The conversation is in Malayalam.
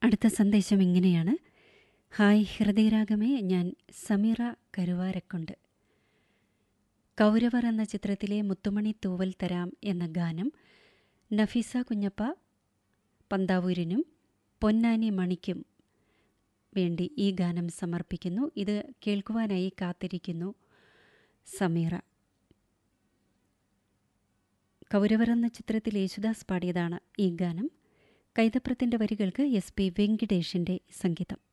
അടുത്ത സന്ദേശം ഇങ്ങനെയാണ് ഹായ് ഹൃദയരാഗമേ ഞാൻ സമീറ കരുവാരക്കുണ്ട് കൗരവർ എന്ന ചിത്രത്തിലെ മുത്തുമണി തൂവൽ തരാം എന്ന ഗാനം നഫീസ കുഞ്ഞപ്പ പന്താവൂരിനും പൊന്നാനി മണിക്കും വേണ്ടി ഈ ഗാനം സമർപ്പിക്കുന്നു ഇത് കേൾക്കുവാനായി കാത്തിരിക്കുന്നു സമീറ കൗരവർ എന്ന ചിത്രത്തിൽ യേശുദാസ് പാടിയതാണ് ഈ ഗാനം കൈതപ്രത്തിൻ്റെ വരികൾക്ക് എസ് പി വെങ്കിടേഷിൻ്റെ സംഗീതം